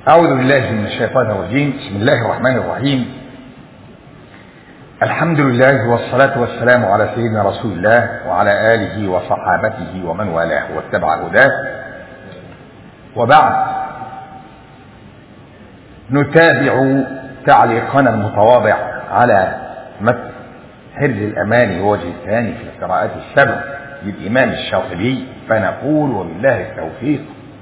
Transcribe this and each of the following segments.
أعوذ بالله من الشيطان الرجيم بسم الله الرحمن الرحيم الحمد لله والصلاة والسلام على سيدنا رسول الله وعلى آله وصحابته ومن والاه واتبع هداه وبعد نتابع تعليقنا المتواضع على متن حرز الأمان ووجه الثاني في القراءات السبع للإمام الشاطبي فنقول وبالله التوفيق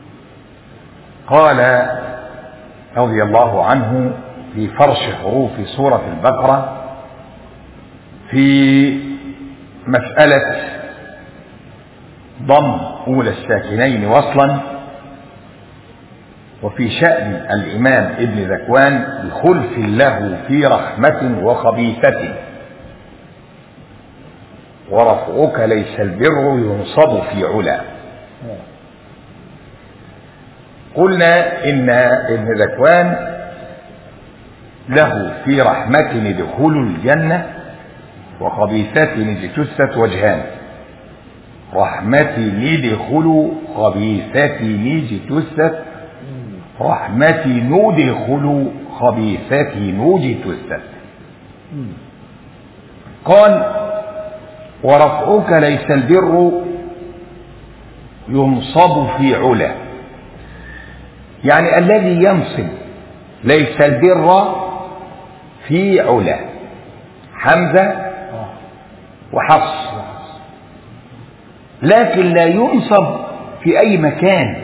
قال رضي الله عنه في فرش حروف سورة البقرة في مسألة ضم أولى الساكنين وصلا وفي شأن الإمام ابن ذكوان بخلف له في رحمة وخبيثة ورفعك ليس البر ينصب في علا قلنا إن ابن ذكوان له في رحمة ادخلوا الجنة وخبيثة اجتثت وجهان رحمة ندخل خبيثة اجتثت رحمة ندخل خبيثة نجتثت قال ورفعك ليس البر ينصب في علا يعني الذي ينصب ليس البر في علا حمزة وحفص لكن لا ينصب في أي مكان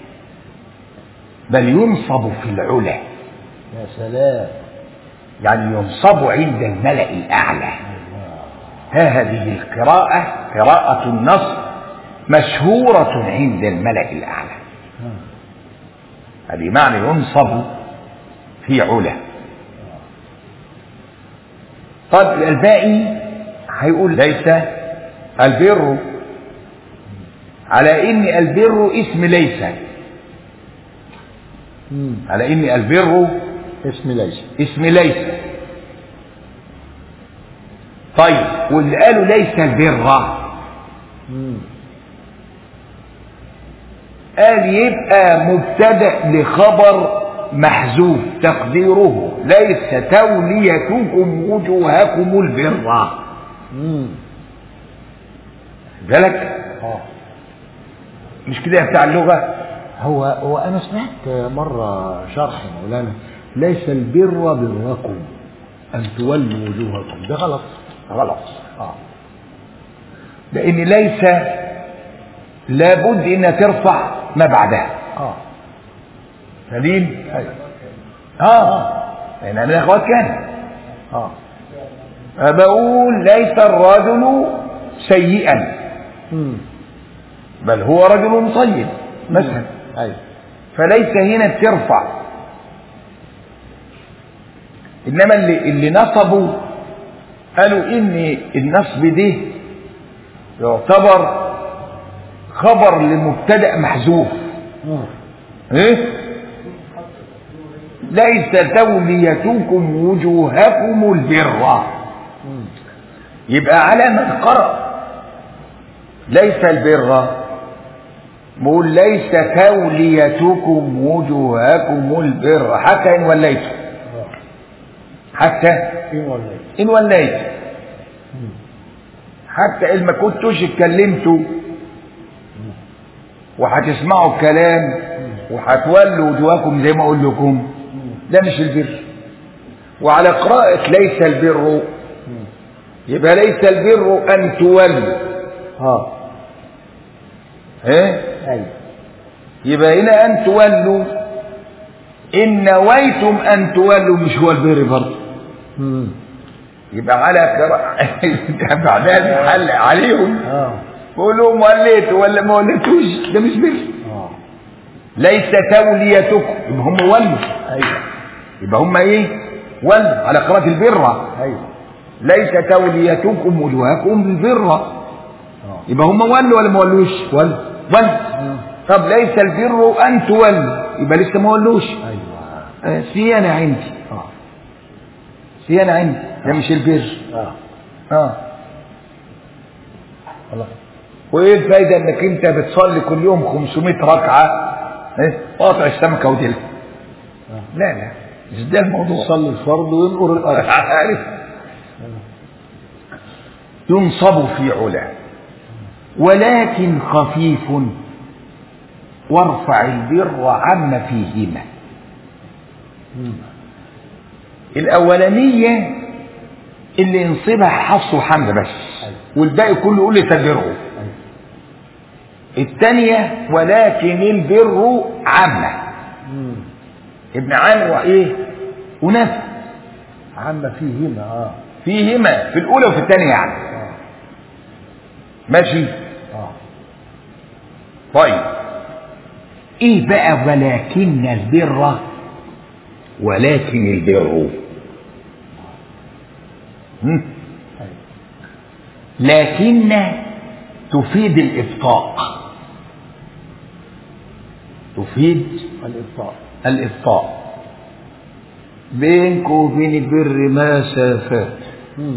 بل ينصب في العلا يا سلام يعني ينصب عند الملأ الأعلى ها هذه القراءة قراءة النص مشهورة عند الملأ الأعلى هذه معنى ينصب في علا طب الباقي هيقول ليس البر على ان البر اسم ليس مم. على ان البر اسم ليس اسم ليس طيب واللي قالوا ليس البر مم. قال يبقى مبتدا لخبر محذوف تقديره ليس توليتكم وجوهكم البر مم. بالك اه مش كده يا بتاع اللغه هو هو انا سمعت مره شرح مولانا ليس البر بركم ان تولوا وجوهكم ده غلط غلط اه لان ليس لابد انها ترفع ما بعدها اه سليم ايوه اه لان انا اخوات كان اه بقول ليس الرجل سيئا مم. بل هو رجل طيب مثلا ايوه فليس هنا بترفع انما اللي اللي نصبوا قالوا ان النصب ده يعتبر خبر لمبتدا محذوف مم. ايه ليس توليتكم وجوهكم البر مم. يبقى على من قرأ ليس البر بقول ليس توليتكم وجوهكم البر حتى إن وليتم آه. حتى إن وليت إن وليتم مم. حتى إن ما كنتوش اتكلمتوا وهتسمعوا الكلام وهتولوا وجوهكم زي ما أقول لكم ده مش البر وعلى قراءة ليس البر مم. يبقى ليس البر أن تولوا اه إيه؟ ايوه يبقى هنا أن تولوا إن نويتم أن تولوا مش هو البر برضه مم. يبقى على قراءة بعدها بيحل عليهم اه بقول لهم وليتوا ولا ما وليتوش ده مش بر اه ليس توليتكم يبقى هم ولوا ايوه يبقى هم ايه ولوا على قراءة البر ايوه ليس توليتكم وجوهكم البر اه يبقى هم ولوا ولا ما ولوش ول ولوا مم. طب ليس البر ان تولوا يبقى لسه ما ولوش ايوه آه، صيانة عندي اه صيانة عندي ده مش البر اه اه خلاص وايه الفايدة انك انت بتصلي كل يوم 500 ركعة ايه قاطع السمكة وديلها لا لا مش ده الموضوع يصلي الفرض وينقر الارض عارف ينصب في علا ولكن خفيف وارفع البر عم فيهما الأولانية اللي ينصبها حفص وحمزة بس والباقي كله يقول لي تبره الثانية ولكن البر عامة ابن عام وإيه ونفع عم فيهما اه فيهما في الأولى وفي الثانية يعني اه ماشي اه طيب ايه بقى ولكن البر ولكن البر هم؟ أيوة. لكن تفيد الإبطاء تفيد الابطاء الإبطاء بينك وبين البر مسافات مم.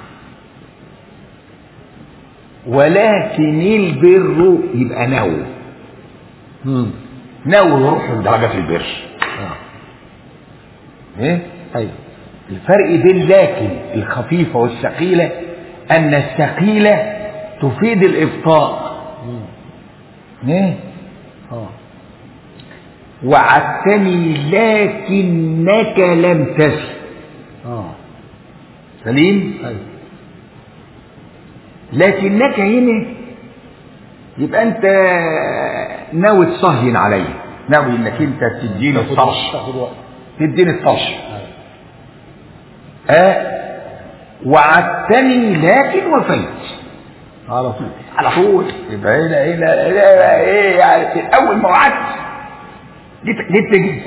ولكن البر يبقى نوى مم. نوى يروح لدرجة البر اه ايه ايوه الفرق بين لكن الخفيفة والثقيلة أن الثقيلة تفيد الإبطاء مم. إيه؟ اه وعدتني لكنك لم تفي اه سليم ايوه لكنك هنا يبقى أنت ناوي تصهين علي ناوي إنك أنت تديني الطرش تاخد وقت تديني الطرش ايوه آه وعدتني لكن وفيت على طول على طول يبقى هنا هنا هنا ايه يعني اول ما وعدت جيت جيت تجي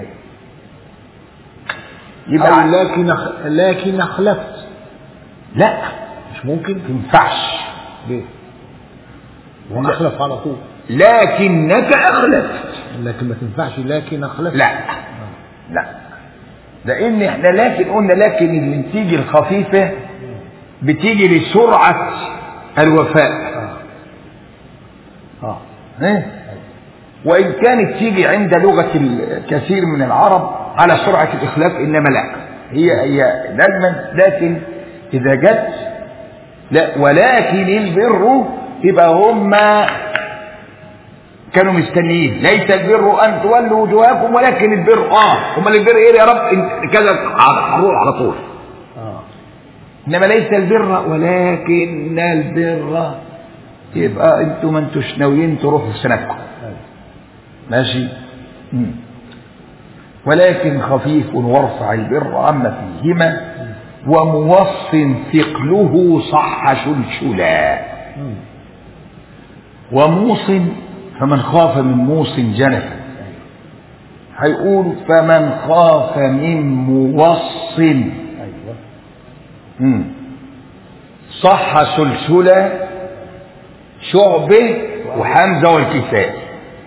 يبقى أو لكن أخ... لكن أخلفت لا مش ممكن تنفعش ليه؟ وأخلف على طول لكنك اخلفت لكن ما تنفعش لكن أخلفت لا لا لان احنا لكن قلنا لكن اللي بتيجي الخفيفه بتيجي لسرعه الوفاء اه اه إيه؟ وإن كانت تيجي عند لغة الكثير من العرب على سرعة الإخلاف إنما لا هي هي دايما لكن إذا جت لا ولكن البر يبقى هم كانوا مستنيين ليس البر أن تولوا وجوهكم ولكن البر آه هم البر إيه يا رب إنت كذا هروح على طول اه إنما ليس البر ولكن البر يبقى انتوا ما انتوش ناويين تروحوا في سنتكم أيوة. ماشي مم. ولكن خفيف وارفع البر عما فيهما وموص ثقله صح شلشلا مم. وموص فمن خاف من موص جنفا هيقول فمن خاف من موص أيوة مم. صح سلسلة شعبة وحمزة والكساء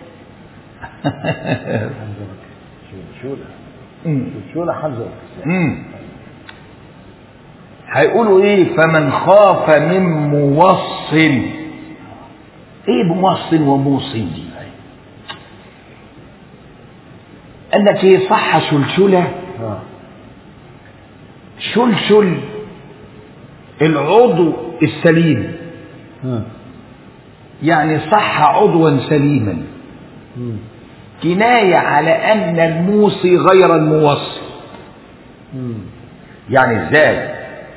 حمزة شولة مم. شولة حمزة والكساء. مم. هيقولوا ايه فمن خاف من موصل ايه موصل وموصل دي قال لك ايه صح شلشله اه شلشل العضو السليم اه يعني صح عضوا سليما مم. كناية على أن الموصي غير الموصي مم. يعني ازاي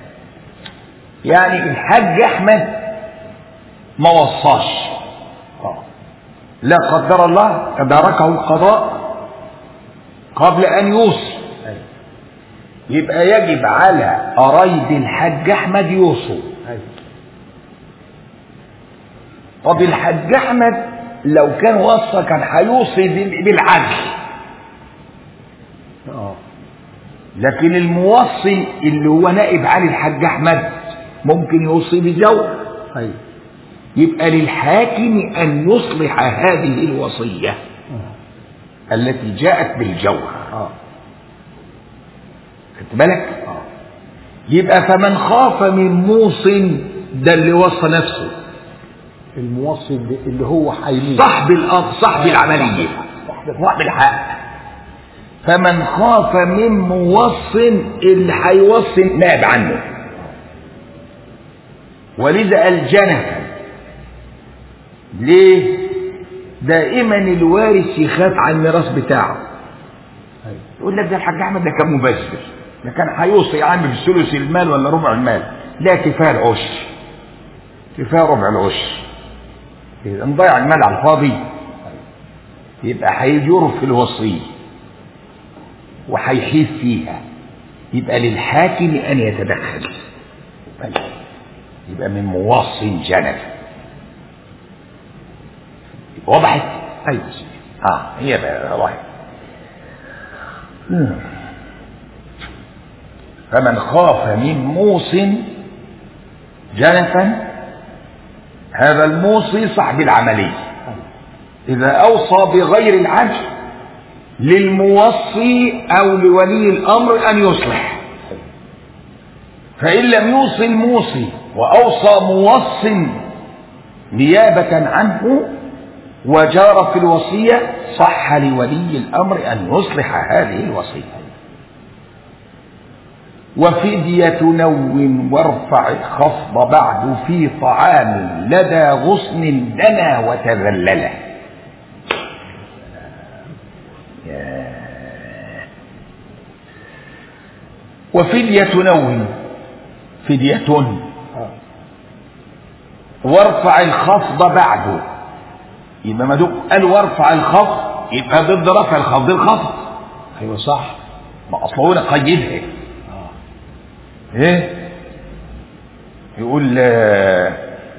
يعني الحاج أحمد ما وصاش اه لا قدر الله تداركه القضاء قبل أن يوصي أيوة. يبقى يجب على قرايب الحاج أحمد يوصوا أيوة. طب الحاج أحمد لو كان وصى كان هيوصي بال- بالعدل اه لكن الموصي اللي هو نائب عن الحاج أحمد ممكن يوصي بجور أيوة. يبقى للحاكم أن يصلح هذه الوصية اه التي جاءت بالجور اه خدت بالك اه يبقى فمن خاف من موص ده اللي وصى نفسه الموصي اللي اللي هو هيموت صاحب الأرض صاحب العملية صاحب صاحب الحق فمن خاف من موص اللي هيوصي نائب عنه ولذا الجنة ليه دائما الوارث يخاف على الميراث بتاعه أيوة. يقول لك ده الحاج احمد ده كان مبذر ده كان هيوصي يا عم بثلث المال ولا ربع المال لا كفايه العشر كفايه ربع العشر اذا نضيع المال على الفاضي يبقى هيجر في الوصيه وهيحيف فيها يبقى للحاكم ان يتدخل يبقى من موص جنب وضحت ايوه اه هي بقى وضحت مم. فمن خاف من موص جنفا هذا الموصي صاحب العملية إذا أوصى بغير العدل للموصي أو لولي الأمر أن يصلح فإن لم يوصي الموصي وأوصى موص نيابة عنه وجار في الوصية صح لولي الأمر أن يصلح هذه الوصية وفدية نو وارفع الخفض بعد في طعام لدى غصن دنا وتذلل وفدية نو فدية آه. وارفع الخفض بعده يبقى ما دام قال وارفع الخفض يبقى ضد رفع الخفض الخفض أيوة صح ما اصله هنا قيدها آه. ايه يقول آه،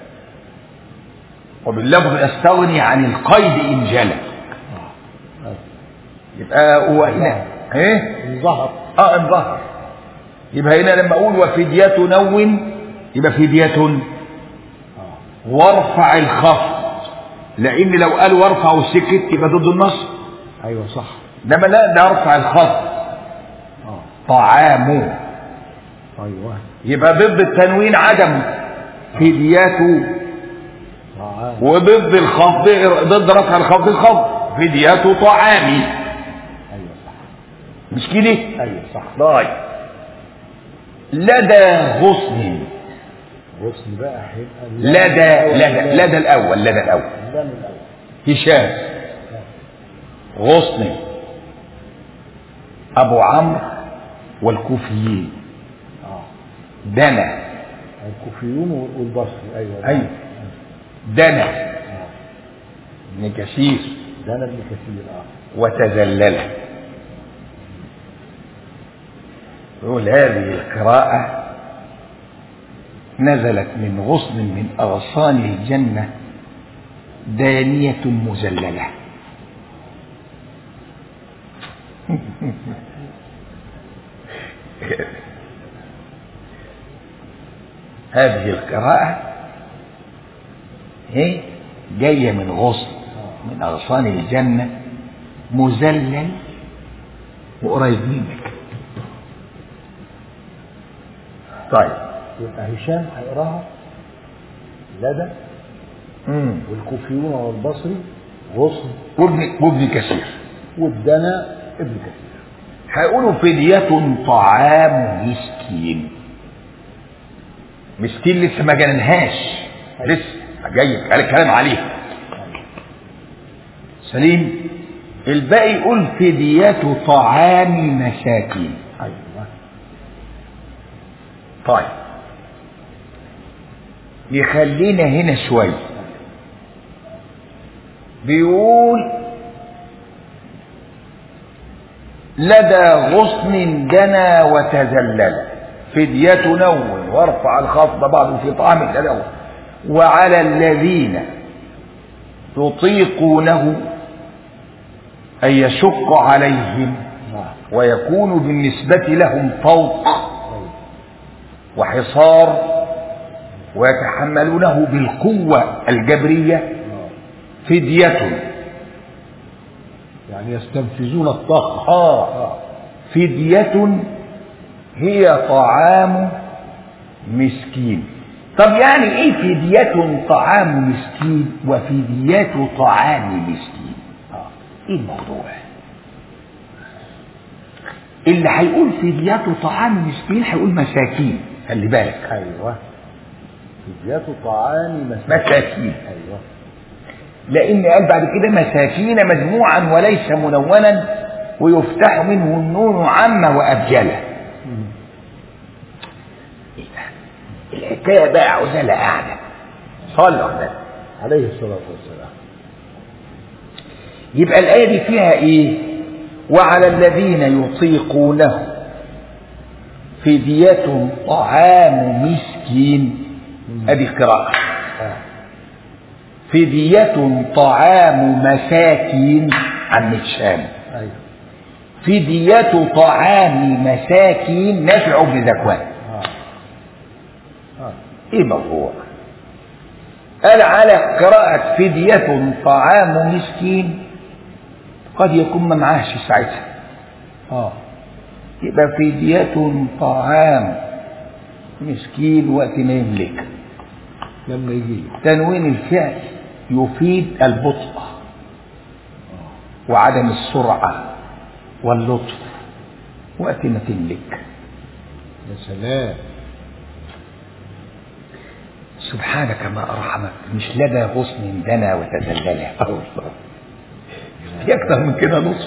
وباللفظ استغني عن القيد ان جلى آه. آه. يبقى هو هنا ايه ظهر اه انظهر يبقى هنا لما اقول وفدية نو يبقى فدية آه. وارفع الخفض لان لو قال وارفع وسكت يبقى ضد النص أيوة صح انما لا ده ارفع الخفض آه. طعامه أيوة يبقى ضد التنوين عدم فديته طعام وضد الخفض ضد رفع الخفض الخفض فديته طعامي أيوة صح مش كده أيوة صح طيب لدى غصن غصن بقى هيبقى لدى لدى لدى الاول لدى الاول اللام الأول هشام غصن ابو عمرو والكوفيين اه دنا الكوفيون والبصري ايوه ايوه دنا آه. ابن كثير ده انا ابن كثير اه وتذلل يقول هذه القراءة نزلت من غصن من أغصان الجنة دانية مذللة هذه القراءة هي جاية من غصن من أغصان الجنة مذلل وقريب منك طيب يبقى هشام هيقراها لدى مم. والكوفيون والبصري غصن وابن وابن كثير والدنا ابن كثير هيقولوا فدية طعام مسكين مسكين لسه ما جننهاش لسه جاي قال الكلام عليها سليم الباقي يقول فدية طعام مساكين ايوه طيب يخلينا هنا شوية بيقول لدى غصن دنا وتذلل فدية نوم وارفع الخفض بعض في طعام الألوم وعلى الذين يطيقونه أن يشق عليهم نعم ويكون بالنسبة لهم فوق أيوة. وحصار ويتحملونه بالقوة الجبرية آه. فدية يعني يستنفذون الطاقة آه اه فدية هي طعام مسكين طب يعني ايه فدية طعام مسكين وفدية طعام مسكين اه ايه الموضوع اللي هيقول فديته طعام مسكين هيقول مساكين خلي بالك ايوه فدية طعام مساكين مساكين ايوه لان قال بعد كده مساكين مجموعا وليس منونا ويفتح منه النون عامة وأبجلة مم. إيه ده؟ الحكاية بقى عاوزة لها قاعدة صلى على النبي. عليه الصلاة والسلام يبقى الآية دي فيها إيه؟ وعلى الذين يطيقونه فدية طعام مسكين أدي قراءة آه. فدية طعام مساكين عن الشام ايوه فدية طعام مساكين نافع بن ذكوان اه اه ايه موضوع قال على قراءة فدية طعام مسكين قد يكون ما معاهش ساعتها اه يبقى فدية طعام مسكين وقت ما يملك لما يجي تنوين الفعل يفيد البطء وعدم السرعة واللطف وقت ما تملك يا سلام سبحانك ما أرحمك مش لدى غصن دنا وتذللا الله في أكثر من كده نصف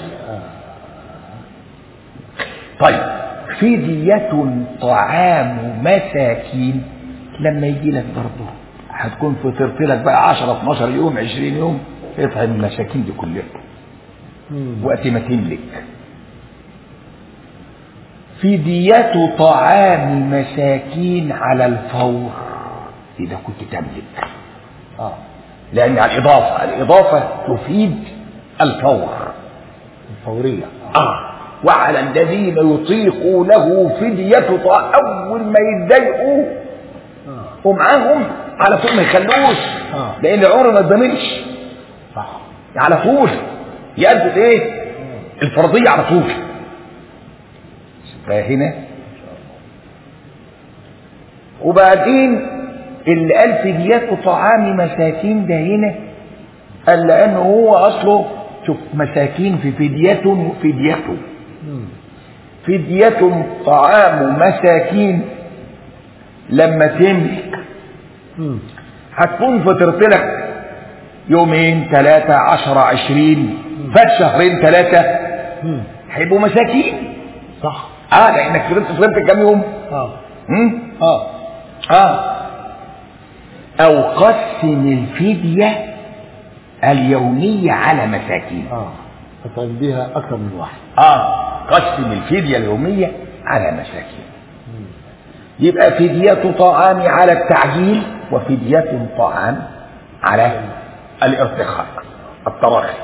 طيب فدية طعام مساكين لما يجي لك برضه هتكون فطرت لك بقى 10 12 يوم 20 يوم اطعم المساكين دي كلها مم. وقت ما تملك فدية طعام مساكين على الفور إذا كنت تملك اه لأن الإضافة الإضافة تفيد الفور الفورية آه وعلى الذين يطيقونه فدية طعام أول ما يتضايقوا اه ومعاهم على طول ما يخلوش آه. لأن العمر ما يتضمنش صح على طول يأدوا إيه؟ الفرضية على طول فهنا وبعدين اللي قال فدية طعام مساكين ده هنا قال لأنه هو أصله شوف مساكين في فدية وفديته مم. فدية طعام مساكين لما تملك مم. هتكون فطرت لك يومين ثلاثة عشرة عشرين فات شهرين ثلاثة مم. هيبقوا مساكين صح اه لانك فضلت صرت كام يوم اه هم؟ اه اه او قسم الفدية اليومية على مساكين اه تطعم بيها اكثر من واحد اه قسم الفدية اليومية على مساكين مم. يبقى فدية طعام على التعجيل وفدية طعام على الارتخاء التراخي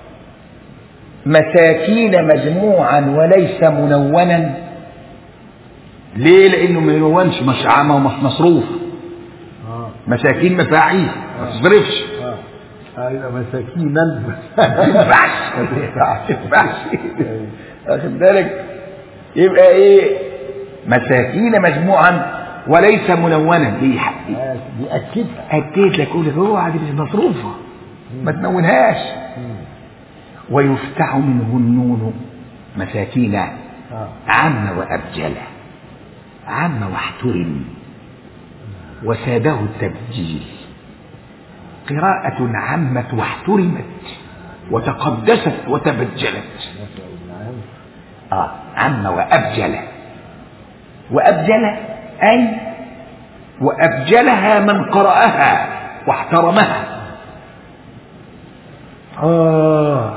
مساكين مجموعا وليس منونا ليه لانه ما ينونش مش عامة ومش مصروف اه مساكين مفاعيل ما تصرفش اه ايوه مساكينا ما ينفعش ما ينفعش واخد بالك يبقى ايه مساكين مجموعا وليس منونا ليه آه، بيأكدها أكيد لك أقول لك اوعى دي مش مصروفة ما تنونهاش مم. ويفتح منه النون مساكين اه عم وأبجل عم واحترم وساده التبجيل قراءة عمت واحترمت وتقدست وتبجلت نعم آه عم وأبجل وأبجل أي وأبجلها من قرأها واحترمها آه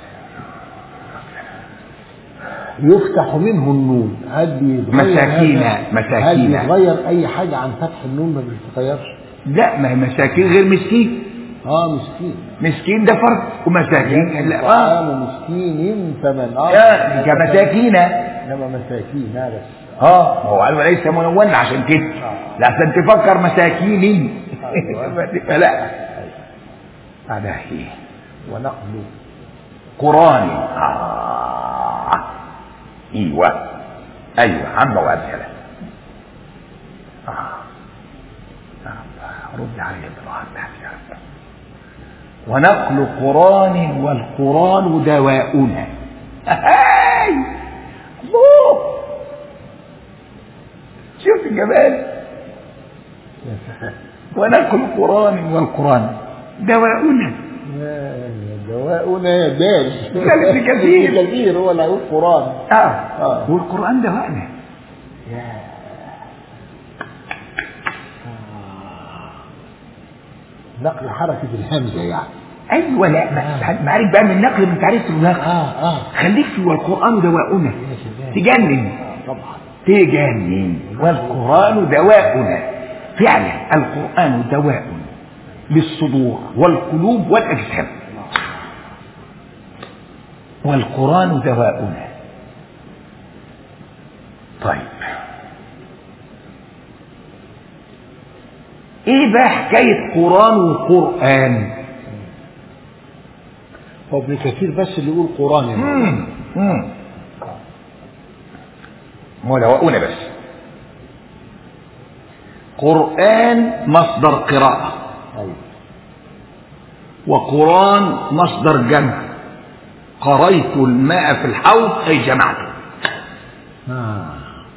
يفتح منه النون هل بيتغير مساكين- هذا؟ مساكين. هل بيتغير أي حاجة عن فتح النون ما بيتغيرش؟ لا ما هي مساكين غير مسكين آه مسكين مسكين ده فرد ومساكين لا آه. طعام مسكين فمن آه لا كمساكين إنما مساكين لا بس اه ما هو قالوا ليس منون عشان كده آه. لحسن تفكر مساكيني أيوة. لا هذا هي ونقل قراني آه. ايوه ايوه عم وابهله آه. يا رب رد علي بالرحمة يا رب ونقل قران والقران دواؤنا هاي الجمال ونقل القرآن والقرآن دواؤنا دواؤنا يا دال لا، ابن كثير. ابن كثير هو اللي هيقول قرآن اه آه. والقرآن دواءنا نقل حركة الهمزة يعني ايوه لا بس معرف بقى من نقل من تعريف الوقت اه اه خليك في والقرآن دواؤنا يا سلام. تجنن آه، طبعا تجنن والقرآن دواؤنا فعلا القرآن دواء للصدور والقلوب والأجسام والقرآن دواؤنا طيب ايه بقى حكاية قرآن وقرآن هو ابن كثير بس اللي يقول قرآن يعني. مم. مم. هو دواؤنا بس قرآن مصدر قراءة أيوة. وقرآن مصدر جمع قريت الماء في الحوض أي جمعته آه.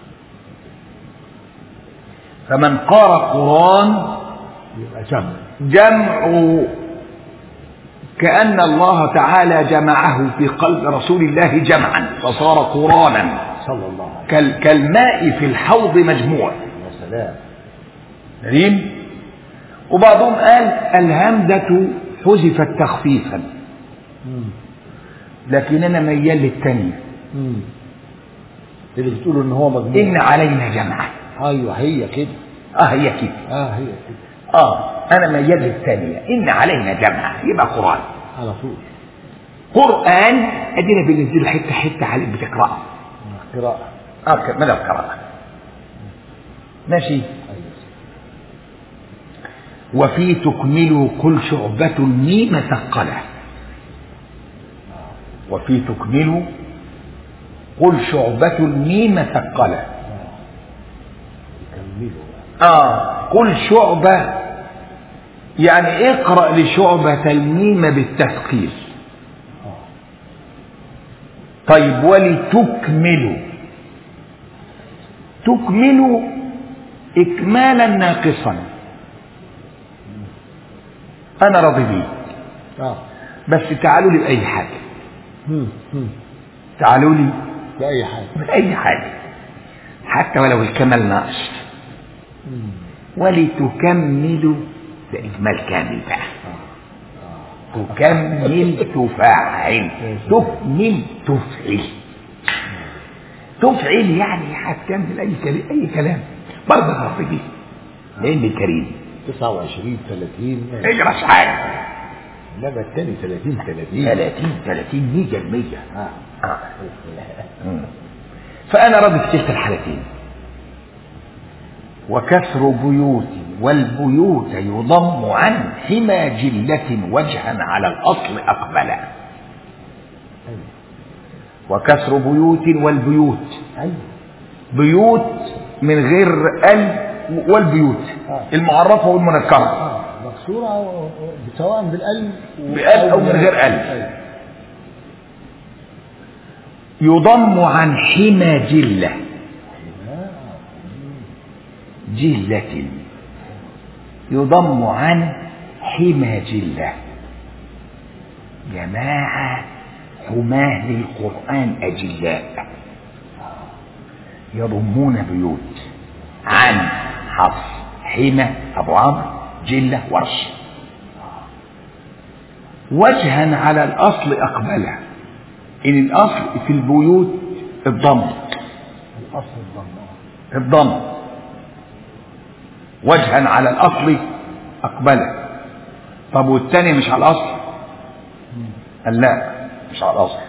فمن قرأ قرآن يبقى جمع جمع كأن الله تعالى جمعه في قلب رسول الله جمعا فصار قرانا صلى الله عليه كال كالماء في الحوض مجموع وسلم يا سلام دليل وبعضهم قال الهمزة حذفت تخفيفا مم. لكن أنا ميال للثانية مم. اللي بتقولوا ان هو مجنون إن علينا جمعا ايوه هي كده اه هي كده اه هي كده اه انا ميال للثانية ان علينا جمعا يبقى قرآن على طول قرآن ادينا بننزل حتة حتة عليك بتقرأ قراءة اه ك- ماذا القراءة ماشي ايوه وفي تكمل كل شعبة ميم ثقلة وفي تكمل قل شعبة ميم ثقلة كملوا بقى. آه قل شعبة يعني اقرأ لشعبة الميم بالتثقيل اه طيب ولتكملوا تكملوا إكمالا ناقصا أنا راضي بيه اه بس تعالوا لي بأي حاجة مم. مم. تعالوا لي بأي حاجة بأي حاجة حتى ولو الكمال ناقص مم. ولتكملوا ده إكمال كامل بقى اه تكمل تفعل تكمل تفعل تفعل يعني هتكمل أي كلام أي كلام برضه غرفي دي لأن كريم 29 30 اجرس حاجة انما الثاني 30 30 30 30 مية المية اه آه. مم. فأنا راضي في تلك الحالتين وكسر بيوت والبيوت يضم عن حمى جلة وجها على الأصل أقبلا ايوه وكسر بيوت والبيوت ايوه بيوت من غير ال والبيوت آه. المعرفة والمنكرة اه مكسورة و- و- سواء بالقلب و- بقلب أو من غير قلب. أيوة. يضم عن حمى جلة آه. جلة يضم عن حمى جلة جماعة حماه للقرآن أجلاء يضمون بيوت عن حفص حمى أبو عمرو جلة ورش وجها على الأصل أقبله إن الأصل في البيوت الضم الاصل الضم آه. الضم وجها على الأصل أقبله طب والتاني مش على الأصل قال لا مش على الأصل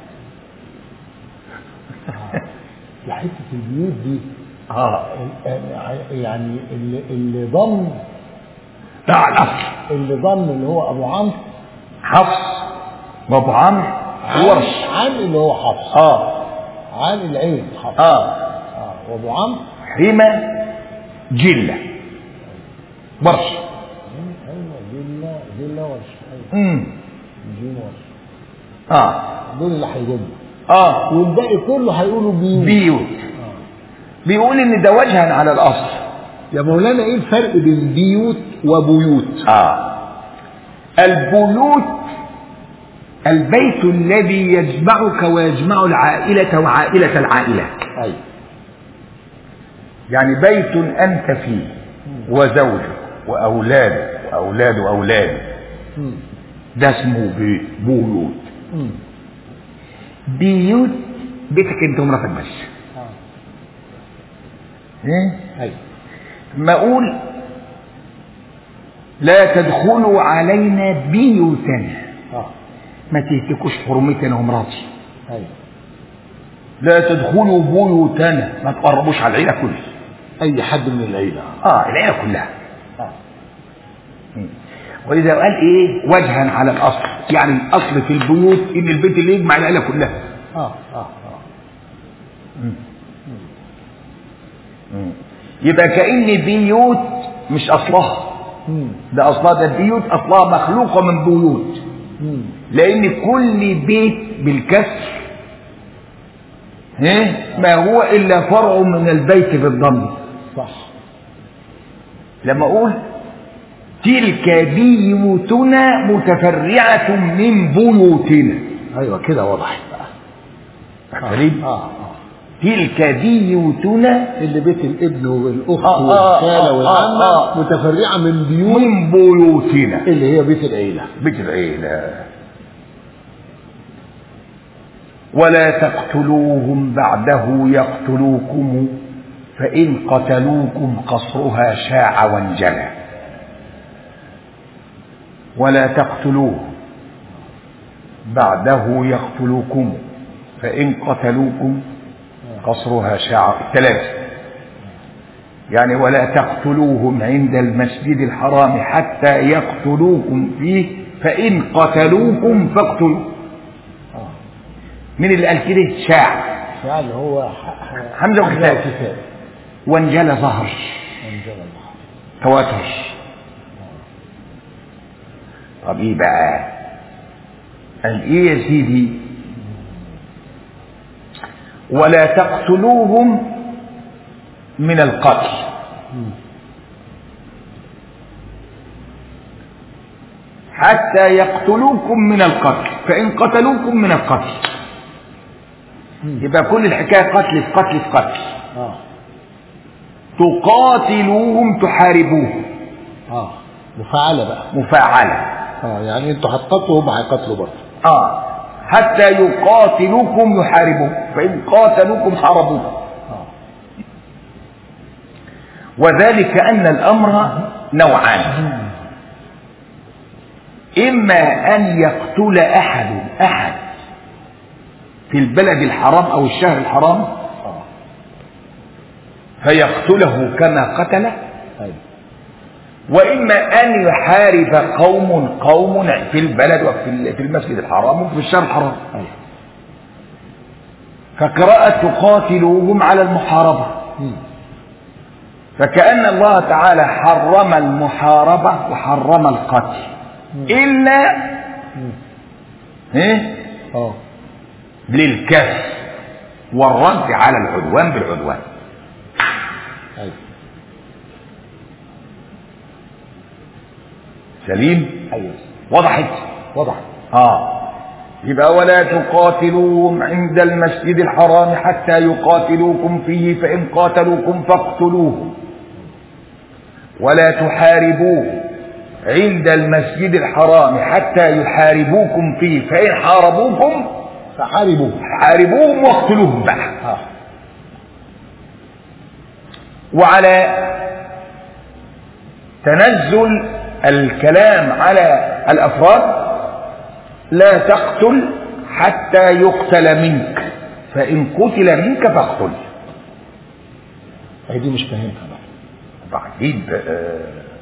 في حتة البيوت دي اه ال- يعني اللي, اللي ضم لا على الأصل اللي ضم اللي هو ابو عمرو حفص وأبو عمرو ورش عن اللي هو حفص اه عن العين حفص اه اه وابو عمرو حمى جلة ورش ايوه جلة جلة ورش ايوه امم جيم ورش اه دول اللي هيضموا اه والباقي كله هيقولوا بيوت بيوت بيقول ان ده وجها على الاصل يا مولانا ايه الفرق بين بيوت وبيوت اه البيوت البيت الذي يجمعك ويجمع العائلة وعائلة العائلة ايوه يعني بيت أنت فيه وزوجك وأولادك وأولاد أولادك مم. ده اسمه بيت بيوت مم. بيوت بيتك انت ومراتك بس اه ايه ايوه ما اقول لا تدخلوا علينا بيوتنا اه ما تهتكوش حرمتي انا ومراتي ايوه لا تدخلوا بيوتنا ما تقربوش على العيله كلها اي حد من العيله اه العيله كلها اه ولذا قال ايه وجها على الاصل يعني الاصل في البيوت ان البيت اللي يجمع العيله كلها اه اه اه يبقى كأن بيوت مش اصلها مم. ده اصلها ده البيوت اصلها مخلوقه من بيوت مم. لان كل بيت بالكسر ها ما هو الا فرع من البيت بالضم صح لما اقول تلك بيوتنا متفرعة من بيوتنا ايوه كده وضحت بقى غريب اه اه تلك بيوتنا اللي بيت الابن والاخت آه، آه، والخاله آه، والعمه آه. متفرعه من بيوت من بيوتنا اللي هي بيت العيله بيت العيلة ولا تقتلوهم بعده يقتلوكم فإن قتلوكم قصرها شاع وانجلى ولا تقتلوهم بعده يقتلوكم فإن قتلوكم قصرها شاع ثلاثة يعني ولا تقتلوهم عند المسجد الحرام حتى يقتلوكم فيه فإن قتلوكم فاقتلوا اه من اللي قال كده شاع فعل هو ح- ح- حمزة وكتاب. وكتاب وانجلى ظهر أنزل الله. تواتر طب ايه بقى قال ايه يا سيدي ولا تقتلوهم من القتل مم. حتى يقتلوكم من القتل فإن قتلوكم من القتل مم. يبقى كل الحكاية قتل في قتل في قتل اه تقاتلوهم تحاربوهم اه مفاعله بقى مفاعلة اه يعني انتوا هتقاتلوا هم هيقاتلوا برضه آه حتى يقاتلوكم يحاربوهم فإن قاتلوكم حاربوهم اه وذلك أن الأمر نوعان إما أن يقتل أحد أحد في البلد الحرام أو الشهر الحرام اه فيقتله كما قتله ايوه وإما أن يحارب قوم قوم في البلد وفي في المسجد الحرام وفي الشهر الحرام ايوه فقراءة تقاتلوهم على المحاربة مم. فكأن الله تعالى حرم المحاربة وحرم القتل إلا مم. إيه؟ اه للكف والرد على العدوان بالعدوان ايوه سليم ايوه وضحت وضح اه يبقى ولا تقاتلوهم عند المسجد الحرام حتى يقاتلوكم فيه فإن قاتلوكم فاقتلوهم ولا تحاربوه عند المسجد الحرام حتى يحاربوكم فيه فإن حاربوكم فحاربوه حاربوهم واقتلوهم بقى اه وعلى تنزل الكلام على الافراد لا تقتل حتى يقتل منك فان قتل منك فاقتل هي دي مش فاهمها بقى بعدين بقى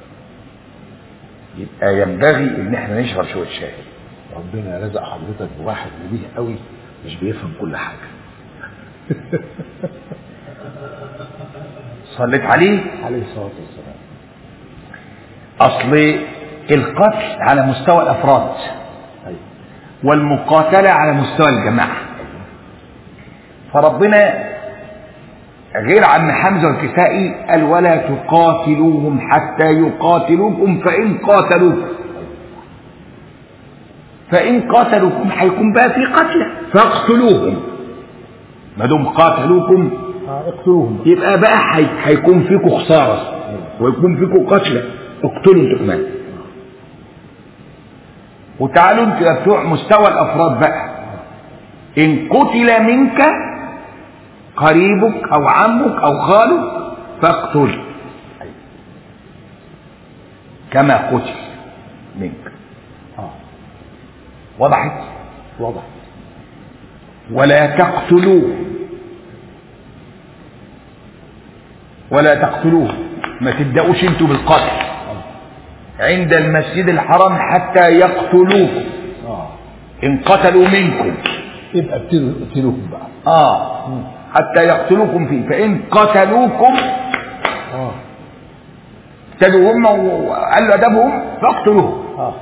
يبقى ينبغي ان احنا نشرب شويه شاي ربنا رزق حضرتك بواحد نبيه قوي مش بيفهم كل حاجه صليت عليه عليه الصلاه والسلام اصل القتل على مستوى الافراد ايوه والمقاتله على مستوى الجماعه فربنا غير عم حمزة والكسائي قال ولا تقاتلوهم حتى يقاتلوكم فإن قاتلوكم فإن قاتلوكم هيكون بقى في قتلى فاقتلوهم ما دام قاتلوكم اه اقتلوهم بقى. يبقى بقى هي- هيكون فيكم خسارة ويكون فيكم قتلى اقتلوا انتوا كمان وتعالوا انتوا يا بتوع مستوى الافراد بقى ان قتل منك قريبك او عمك او خالك فاقتل كما قتل منك اه وضحت واضح ولا تقتلوه ولا تقتلوه ما تبدأوش انتوا بالقتل عند المسجد الحرام حتى يقتلوكم اه ان قتلوا منكم يبقى ابتدوا اقتلوهم بقى اه حتى يقتلوكم فيه فان قتلوكم اه ابتدوا هم وقالوا ادبهم فاقتلوهم اه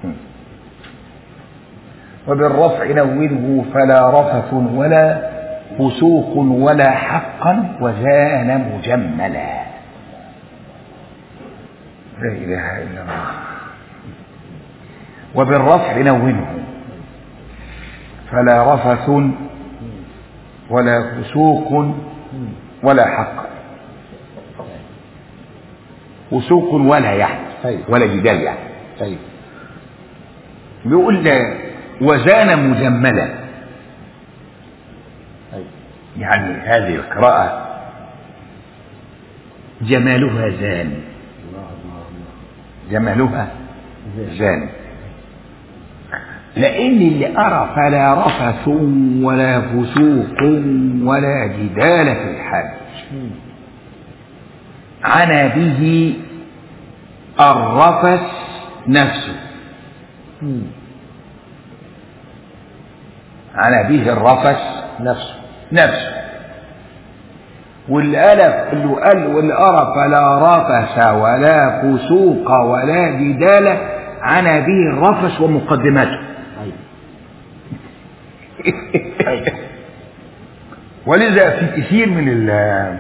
وبالرفع نونه فلا رفث ولا فسوق ولا حقا وزان مجملا لا إله إلا الله وبالرفع نونه فلا رفث ولا فسوق ولا حق فسوق ولا يعني أيوة. ولا جدال يعني طيب بيقول وزان مجملا طيب يعني هذه القراءة جمالها زان الله الله الله جمالها زين. زان لأن اللي أرى فلا رفث ولا فسوق ولا جدال في الحج مم. عنا به الرفث نفسه مم. عنا به الرفث نفسه نفسه واللي ألف اللي قال واللي أرى فلا رفث ولا فسوق ولا جدال عنا به الرفث ومقدماته ايوه ولذا في كثير من ال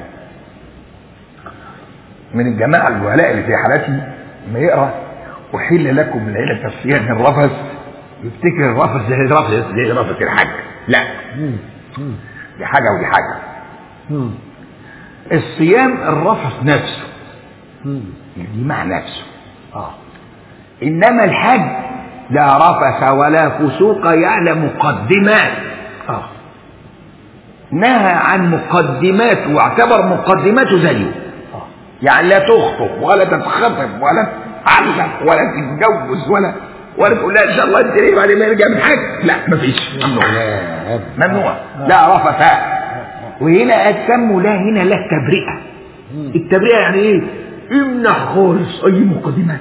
من الجماعة الولاء اللي في حالتي ما يقرأ أحل لكم من ليلة الصيام الرفث يفتكر الرفث زي الرفث زي رفث الحج لا مم. مم. دي حاجة ودي حاجة مم. الصيام الرفث نفسه مم. دي مع نفسه اه إنما الحج لا رفث ولا فسوق يعني مقدمات اه نهى عن مقدمات واعتبر مقدماته زيه اه يعني لا تخطب ولا تتخطب ولا تعلق ولا تتجوز ولا ولا تقول لا ان شاء الله انت ليه بعد ما يرجع من حج لا مفيش ممنوع لا ممنوع لا رفث وهنا اتسموا لا هنا لا تبرئه مم. التبرئه يعني ايه امنح خالص اي مقدمات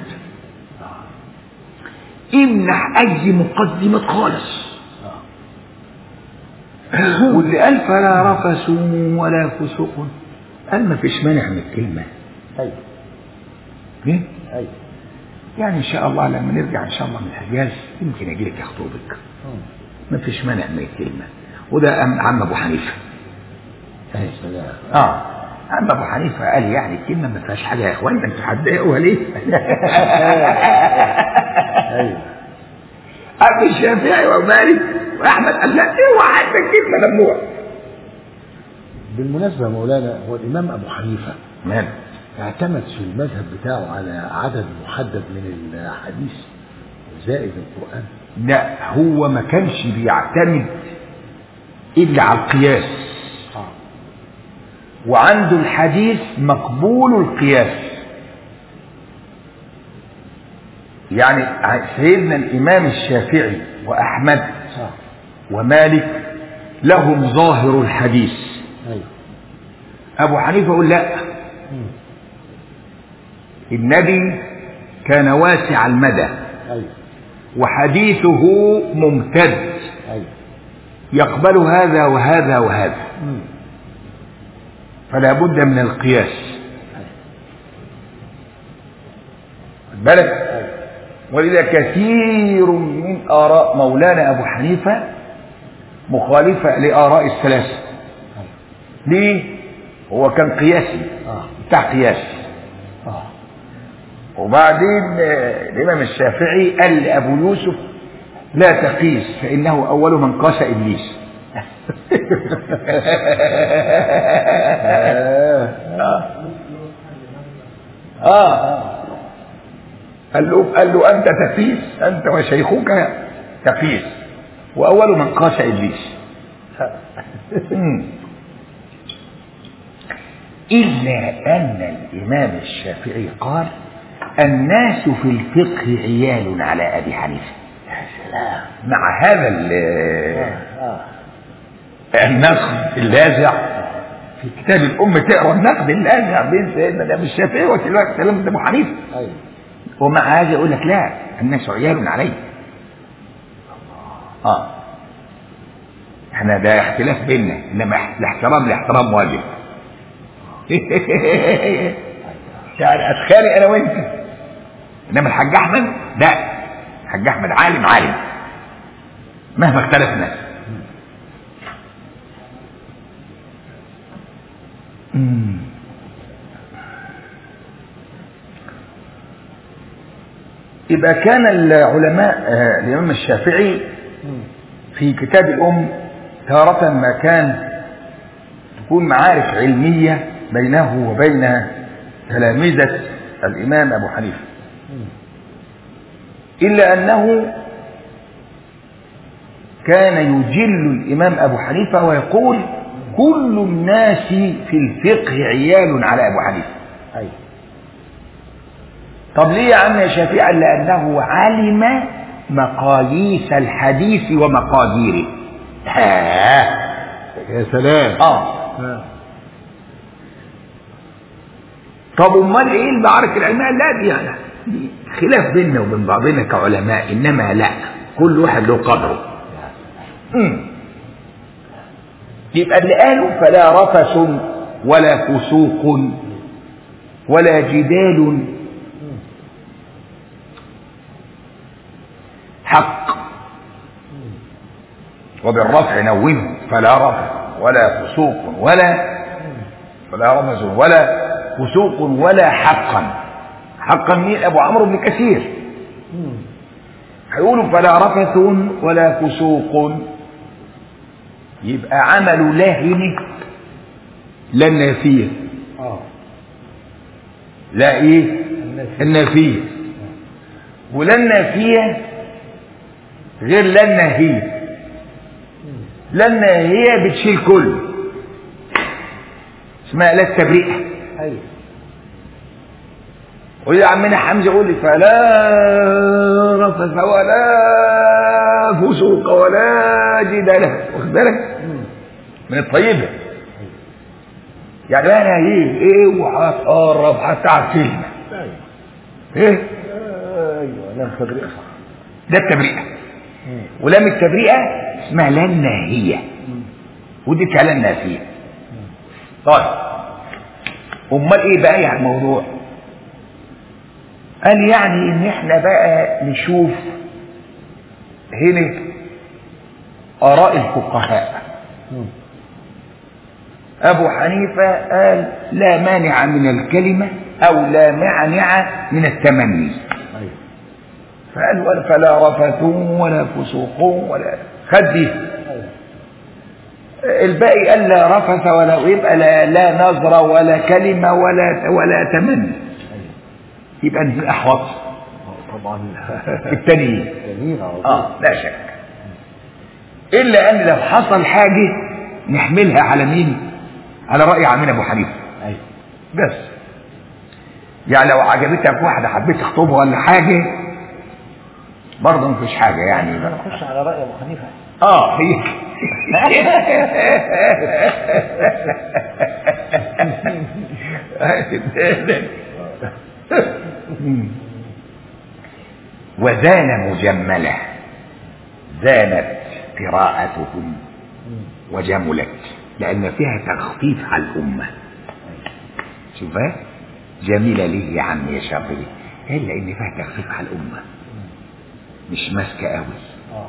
امنح اي مقدمات خالص واللي قال فلا رفث ولا فسوق قال ما فيش مانع من الكلمه ايوه ليه؟ ايوه يعني ان شاء الله لما نرجع ان شاء الله من الحجاز يمكن اجي لك اخطبك مم. ما فيش مانع من الكلمه وده أم- عم ابو حنيفه يا سلام اه عم ابو حنيفه قال يعني الكلمه ما فيهاش حاجه يا اخوان انتوا هتضايقوها ليه؟ ايوه ابو الشافعي ومالك واحمد قال لا اوعى حتى الكلمه ممنوع بالمناسبة يا مولانا هو الإمام أبو حنيفة ماله اعتمد في المذهب بتاعه على عدد محدد من الأحاديث زائد القرآن لا هو ما كانش بيعتمد الا على القياس اه وعنده الحديث مقبول القياس يعني سيدنا الإمام الشافعي وأحمد اه ومالك لهم ظاهر الحديث ايوه أبو حنيفة يقول لا مم. النبي كان واسع المدى ايوه وحديثه ممتد ايوه يقبل هذا وهذا وهذا مم. فلا بد من القياس خد بالك ولذا كثير من آراء مولانا أبو حنيفة مخالفة لآراء الثلاثة ايوه ليه؟ هو كان قياسي اه بتاع قياس اه وبعدين آه، الإمام الشافعي قال لأبو يوسف لا تقيس فإنه أول من قاس إبليس آه قال له قال له أنت تقيس أنت وشيخك تقيس وأول من قاس إبليس مم. إلا أن الإمام الشافعي قال الناس في الفقه عيال على أبي حنيفة مع هذا ال- اه النقد اللاذع في كتاب الأم تقرأ النقد اللاذع بين سيدنا الإمام الشافعي وكلام أبو حنيفة ايوه ومع هذا يقول لك لا الناس عيال عليه اه احنا ده اختلاف بيننا انما الاحترام الاحترام واجب يعني اتخانق انا وانت انما الحاج احمد لا الحاج احمد عالم عالم مهما اختلفنا مم. يبقى كان العلماء آه، الإمام الشافعي في كتاب الأم تارة ما كان تكون معارك علمية بينه وبين تلامذة الإمام أبو حنيفة إلا أنه كان يجل الإمام أبو حنيفة ويقول كل الناس في الفقه عيال على أبو حنيفة ايوه طب ليه يا عم يا شافعي قال لأنه علم مقاييس الحديث ومقاديره ها يا سلام اه آه. طب امال ايه المعارك العلميه لا دي يعني دي خلاف بيننا وبين بعضنا كعلماء انما لا كل واحد له قدره مم. يبقى اللي قالوا فلا رفث ولا فسوق ولا جدال حق وبالرفع نونه فلا رفث ولا فسوق ولا ولا رفث ولا فسوق ولا حقا حقا مين ابو عمرو بن كثير هيقولوا فلا رفث ولا فسوق يبقى عمل لاهن لا النافية اه لا ايه النافية. النافية ولا النافية غير لا الناهية لا الناهية بتشيل كل اسمها لا التبرئة ايوه ويا عمنا حمزة يقول لي فلا رفث ولا فسوق ولا جدال واخد بالك من الطيبة يعني انا ايه ايه وهتقرب هتعب كلمة ايوه ايه ايوه لا تبرئ صح ده التبرئة ولام التبرئة اسمها لا الناهية ودي كلام نافية طيب امال ايه بقى يعني الموضوع قال يعني ان احنا بقى نشوف هنا اراء الفقهاء ابو حنيفة قال لا مانع من الكلمة او لا مانع من التمني ايوه فقال ولا- فلا رفث ولا فسوق ولا خدي ايوه الباقي قال لا رفث ولا يبقى لا, لا نظرة ولا كلمة ولا ولا تمني ايوه يبقى انت احوط طبعا التانيين جميل عظيم اه لا شك الا ان لو حصل حاجة نحملها على مين على رأي عمنا ابو حنيفه ايوه بس يعني لو عجبتك واحدة حبيت تخطبها ولا حاجة برضه مفيش حاجة يعني بقى. نخش على راي ابو حنيفه اه هي وزان مجملة زانت قراءتهم وجملت لأن فيها تخفيف على الأمة شوف ها؟ جميلة ليه يا عم يا شافعي إلا إن فيها تخفيف على الأمة مش ماسكة قوي اه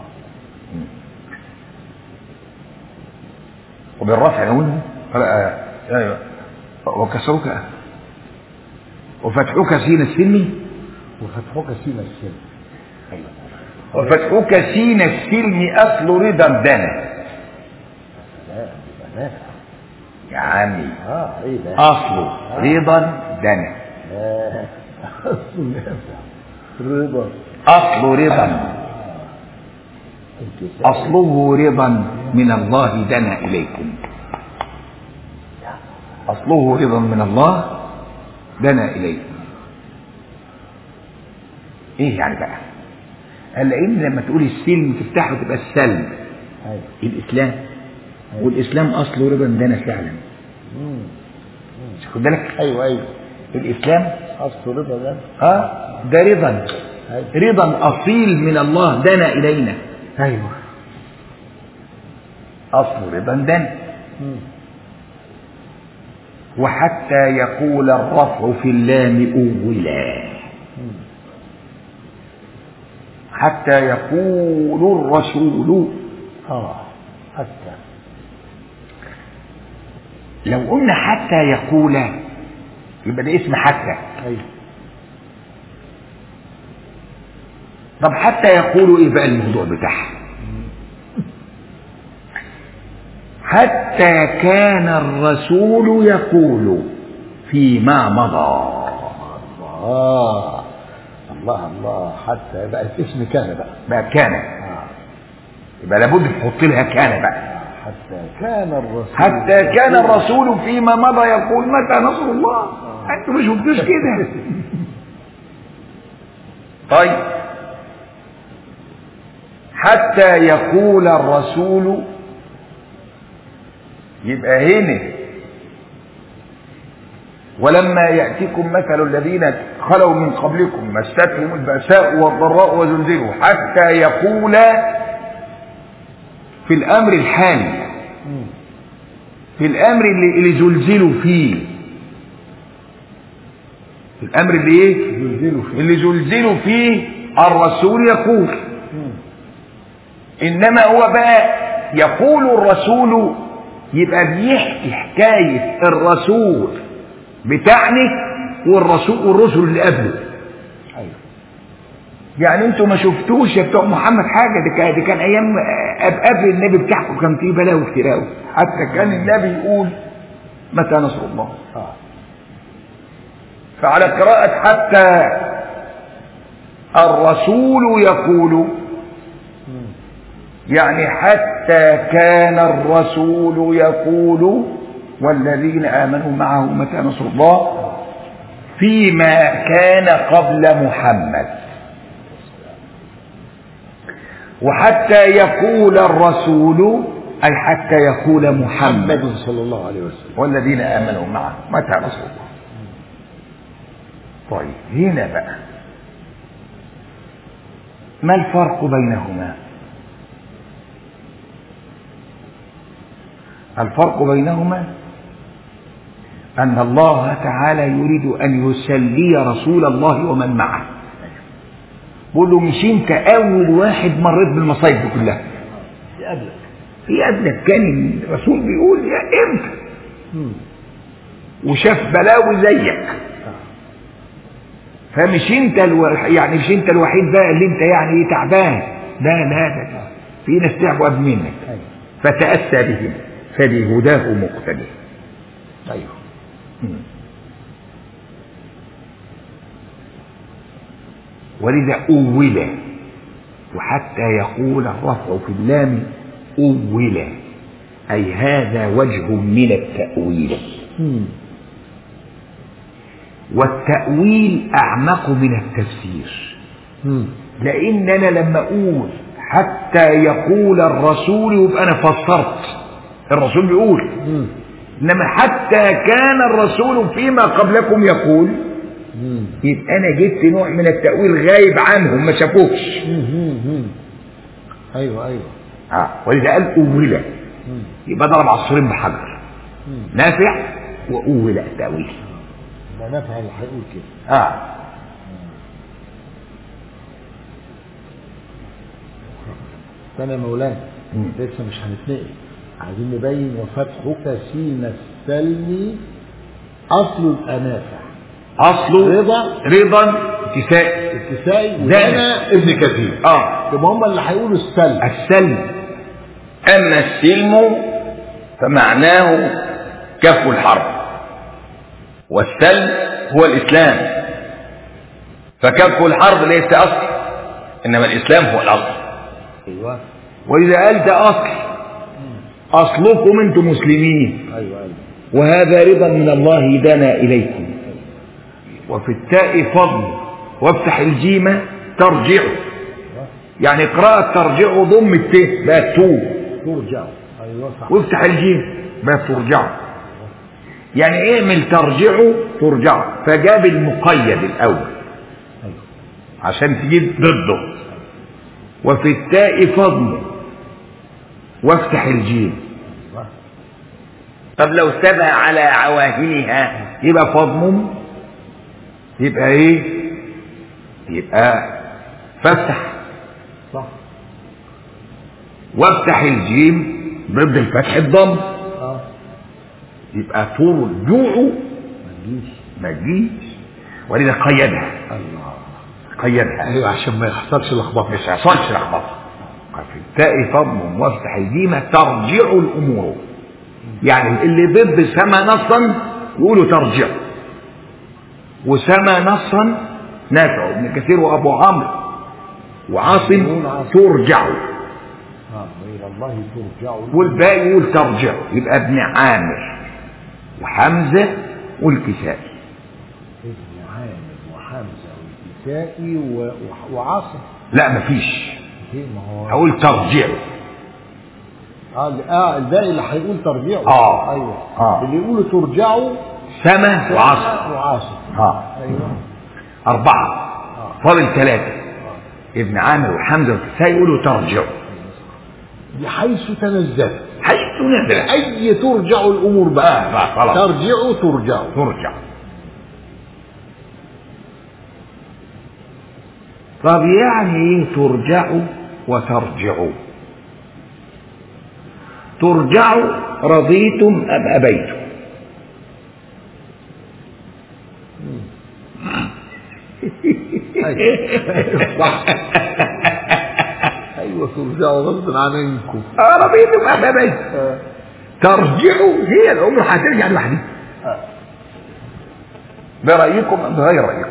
وبالرفع نونه قال- آه، ايوه وكسرك وفتحك سين السلم وفتحك سين السن ايوه وفتحك سين السلم أصل رضا دنا لا يبقى نافع يا عمي اه ايه ده أصل رضا دنا آه. اصل نافع رضا أصل رضا انكسار أصله رضا من الله دنا إليكم أصله رضا من الله دنا إليكم إيه يعني بقى؟ قال لأن لما تقول السلم تفتحه تبقى السلم ايوه الإسلام والإسلام أصله رضا دنا فعلا مم. مش خد بالك ايوه ايوه الإسلام اصل رضا ده اه ده رضا ايوه رضا أصيل من الله دنا إلينا ايوه أصل رضا دنا مم. وحتى يقول الرفع في اللام أولا مم. حتى يقول الرسول اه حتى لو قلنا حتى يقول يبقى ده اسم حتى ايوه طب حتى يقول ايه بقى الموضوع بتاعها حتى كان الرسول يقول فيما مضى الله الله الله حتى بقت اسم كان بقى بقى كان آه. يبقى لابد تحط لها كان بقى حتى كان الرسول حتى كان الرسول فيما مضى يقول متى نصر الله انتوا مش شفتوش كده طيب حتى يقول الرسول يبقى هنا ولما يأتيكم مثل الذين خلوا من قبلكم مستهم البأساء والضراء وزلزلوا حتى يقول في الأمر الحالي مم. في الامر اللي, اللي زلزلوا فيه في الامر اللي ايه زلزلوا فيه اللي زلزلوا فيه الرسول يقول مم. انما هو بقى يقول الرسول يبقى بيحكي حكايه الرسول بتاعنا والرسول والرسل اللي قبله ايوه يعني انتوا ما شفتوش يا بتوع محمد حاجه ده كان, ده كان ايام أب- قبل النبي بتاعكم كان فيه بلاوي كتير قوي حتى كان النبي يقول متى نصر الله اه فعلى قراءة حتى الرسول يقول مم. يعني حتى كان الرسول يقول والذين آمنوا معه متى نصر الله فيما كان قبل محمد وحتى يقول الرسول أي حتى يقول محمد محمد صلى الله عليه وسلم والذين آمنوا معه متى نصر الله طيب هنا بقى ما الفرق بينهما الفرق بينهما أن الله تعالى يريد أن يسلي رسول الله ومن معه بقول له مش انت اول واحد مريت بالمصايب دي كلها قبلك في قبلك كان الرسول بيقول يا امتى مم. وشاف بلاوي زيك فمش انت الو... يعني مش انت الوحيد بقى اللي انت يعني ايه تعبان لا لا لا في ناس تعبوا قبل منك ايوه فتأسى بهم فبهداه مقتدي ايوه ولذا أول وحتى يقول الرفع في اللام أول أي هذا وجه من التأويل مم. والتأويل أعمق من التفسير مم. لأن أنا لما أقول حتى يقول الرسول يبقى أنا فسرت الرسول بيقول مم. إنما حتى كان الرسول فيما قبلكم يقول مم. يبقى أنا جبت نوع من التأويل غايب عنهم ما شافوش مم. مم. ايوه ايوه آه. ولذا قال أولى مم. يبقى ضرب عصفورين بحجر مم. نافع وأولى التأويل ده نافع اللي هيقول كده آه استنى يا مولانا مم. لسه مش هنتنقل عايزين نبين وفتحك سين السلم اصله يبقى نافع اصله رضا. رضا اتساء الكسائي ده. وانا ابن كثير اه يبقى هم اللي هيقولوا السلب السلم اما السلم فمعناه كف الحرب والسلم هو الاسلام فكف الحرب ليس اصل انما الاسلام هو الاصل ايوه واذا قال ده اصل اصلكم انتم مسلمين ايوه ايوه وهذا رضا من الله دنا إليكم وفي التاء فضل وافتح الجيم ترجع يعني قراءة ترجع ضم الت بقت تو ترجع ايوه صح وافتح الجيم بقت ترجع يعني اعمل ترجع ترجع فجاب المقيد الأول ايوه عشان تجيب ضده وفي التاء فضل وافتح الجيم أيوة. طب لو سابها على عواهنها يبقى فضم يبقى ايه يبقى فافتح صح وافتح الجيم ضد الفتح الضم اه يبقى ترجوع ما تجيش ما تجيش ولذا قيدها الله قيدها ايوه عشان ما يحصلش لخبطه مش هيحصلش لخبطه في التاء فضم وافتح الجيم ترجع الامور يعني اللي ضد سما نصا يقولوا ترجع وسما نصا نافع ابن كثير وابو عمرو وعاصم ترجع اه والى الله ترجع والباقي يقول ترجع يبقى ابن عامر وحمزه والكسائي ابن عامر وحمزه والكسائي و- و- وعاصم لا مفيش ايه ما هو هقول ترجع اه ال- اه الباقي اللي هيقول ترجعوا آه. ايوه آه. اللي يقولوا ترجعوا سما وعصر وعاصم اه ايوه أربعة فاضل ثلاثة ابن عامر وحمزة والكسائي يقولوا ترجع بحيث تنزلت حيث نزل اي ترجع الامور بقى آه، بقى خلاص. ترجعوا ترجعوا ترجع طب يعني ايه ترجع وترجع ترجع رضيتم ام ابيتم ايوه صح ايوه ترجعوا غصب عنكم آه، رضيتم ام ابيتم ترجعوا هي الامور هترجع لوحدها برأيكم أم بغير رأيكم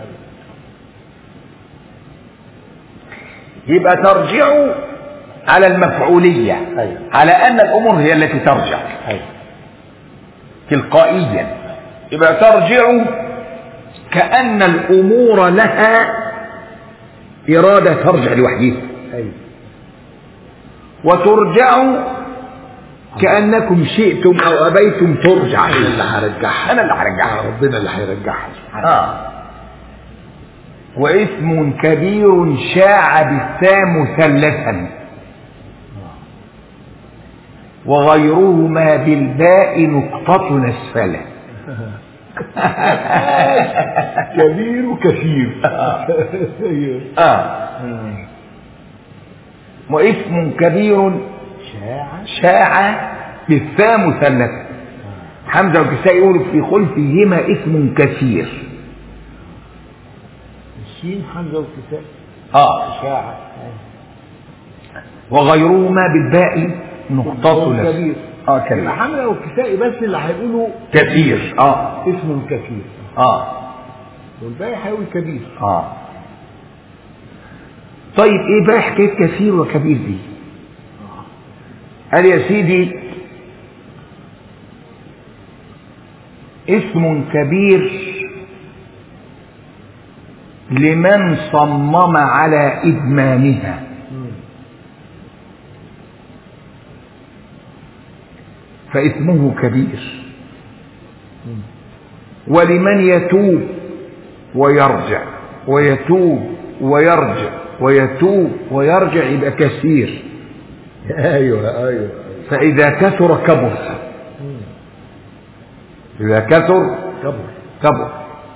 يبقى ترجعوا على المفعولية أيوة. على أن الأمور هي التي ترجع ايوه تلقائيا يبقى ترجع كأن الأمور لها إرادة ترجع لوحدها ايوه وترجع كأنكم شئتم أو أبيتم ترجع انا اللي هرجعها أنا اللي هرجعها ربنا اللي هيرجعها سبحانه آه. واسم كبير شاع بالثا مثلثا وغيرهما بالباء نقطة أسفله كبير وكثير ايوه آه. واسم كبير شاع شاع بالثا مثلثا حمزة والكسائي يقولوا في خلفهما اسم كثير الشين حمزه والكساء آه. شاع وغيرهما بالباء نقطة كبير أسفله اه يبقى كبير حمزه والكساء بس اللي هيقولوا كثير اه اسم كثير اه والباقي هيقول كبير اه طيب ايه بقى حكايه كثير وكبير دي قال يا سيدي اسم كبير لمن صمم على ادمانها فاسمه كبير ولمن يتوب ويرجع ويتوب ويرجع ويتوب ويرجع يبقى كثير ايوه ايوه فإذا كثر كبر إذا كثر كبر كبر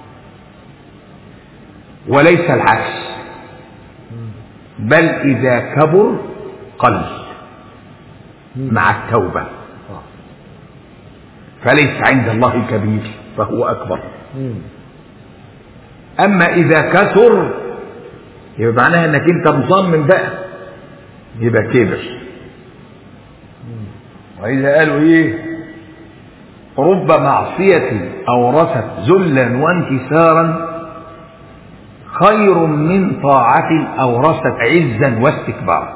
وليس العكس بل إذا كبر قل مع التوبة فليس عند الله كبير فهو أكبر مم. أما إذا كثر يبقى معناها إنك أنت مصمم بقى يبقى كبر وإذا قالوا إيه رب معصية أورثت ذلا وانكسارا خير من طاعة أورثت عزا واستكبارا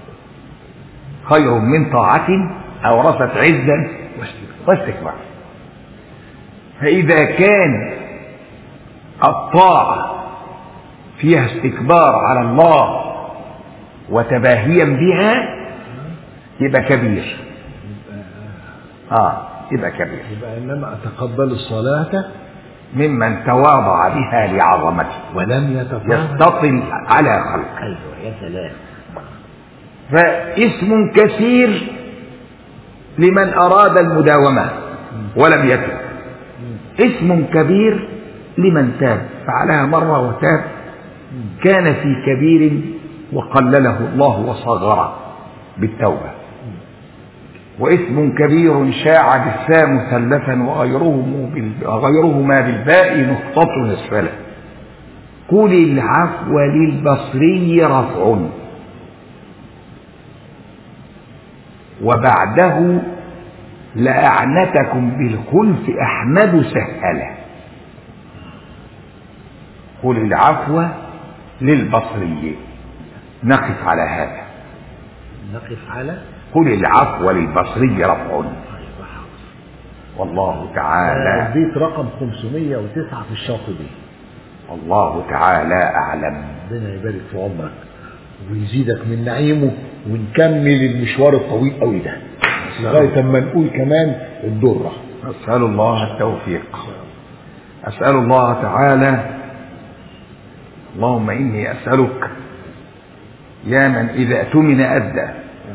خير من طاعة أورثت عزا واستكبارا فإذا كان الطاعة فيها استكبار على الله وتباهيا بها يبقى كبير اه يبقى كبير يبقى إنما أتقبل الصلاة ممن تواضع بها لعظمته ولم يتفاهم يستطل على خلقه أيوة يا سلام فاسم كثير لمن أراد المداومة ولم يتب اسم كبير لمن تاب فعلها مرة وتاب كان في كبير وقلله الله وصغره بالتوبة واسم كبير شاع بالسا مثلثا وغيره بال- وغيرهما بالباء نقطة أسفله قل العفو للبصري رفع وبعده لأعنتكم بالخلف أحمد سهله قل العفو للبصري نقف على هذا نقف على قل العفو للبصري رفع أيوة حاضر والله تعالى اديت رقم 509 في الشاطبي الله تعالى أعلم ربنا يبارك في عمرك ويزيدك من نعيمه ونكمل المشوار الطويل قوي ده لغايه اما نقول كمان الدره أسأل الله التوفيق أسأل الله تعالى اللهم إني أسألك يا من إذا اؤتمن أدى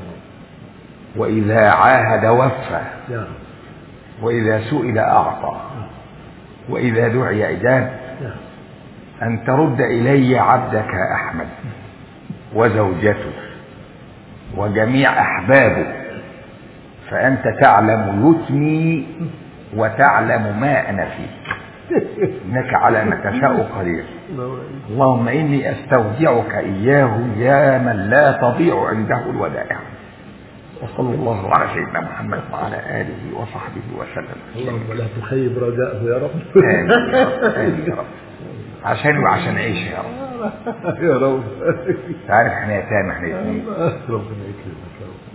وإذا عاهد وفى يا رب وإذا سئل أعطى وإذا دعي أجاب يا رب أن ترد إلي عبدك أحمد وزوجته وجميع أحبابه فأنت تعلم يتمي وتعلم ما أنا فيه إنك على ما تشاء قدير اللهم إني أستودعك إياه يا من لا تضيع عنده الودائع وصلى الله على سيدنا محمد وعلى آله وصحبه وسلم اللهم لا تخيب رجاءه يا رب آمين يا رب آمين يا رب عشان وعشان عيش يا رب يا رب تعرف احنا يتامى احنا اتنين ربنا يكرمك يا رب